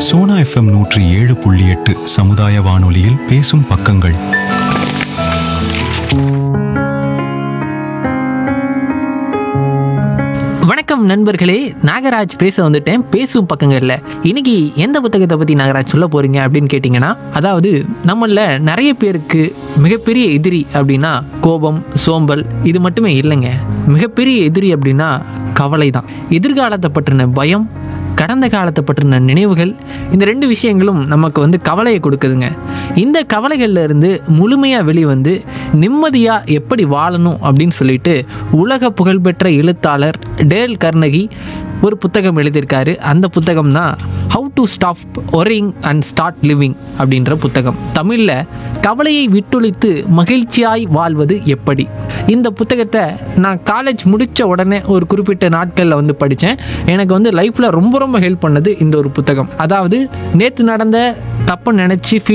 Sona FM நூற்றி ஏழு புள்ளி எட்டு சமுதாய வானொலியில் பேசும் பக்கங்கள் வணக்கம் நண்பர்களே நாகராஜ் பேச வந்துட்டேன் பேசும் பக்கங்கள்ல இன்னைக்கு எந்த புத்தகத்தை பத்தி நாகராஜ் சொல்ல போறீங்க அப்படின்னு கேட்டிங்கன்னா அதாவது நம்மள நிறைய பேருக்கு மிகப்பெரிய எதிரி அப்படின்னா கோபம் சோம்பல் இது மட்டுமே இல்லைங்க மிகப்பெரிய எதிரி அப்படின்னா கவலை தான் எதிர்காலத்தை பற்றின பயம் கடந்த காலத்தை பற்றின நினைவுகள் இந்த ரெண்டு விஷயங்களும் நமக்கு வந்து கவலையை கொடுக்குதுங்க இந்த கவலைகள்ல இருந்து முழுமையாக வெளிவந்து நிம்மதியாக எப்படி வாழணும் அப்படின்னு சொல்லிட்டு உலக புகழ்பெற்ற எழுத்தாளர் டேல் கர்னகி ஒரு புத்தகம் எழுதியிருக்காரு அந்த புத்தகம் தான் how to stop worrying and start living அப்படின்ற புத்தகம் தமிழில் கவலையை விட்டொழித்து மகிழ்ச்சியாய் வாழ்வது எப்படி இந்த புத்தகத்தை நான் காலேஜ் முடித்த உடனே ஒரு குறிப்பிட்ட நாட்களில் வந்து படித்தேன் எனக்கு வந்து லைஃப்பில் ரொம்ப ரொம்ப ஹெல்ப் பண்ணது இந்த ஒரு புத்தகம் அதாவது நேற்று நடந்த தப்பை நினச்சி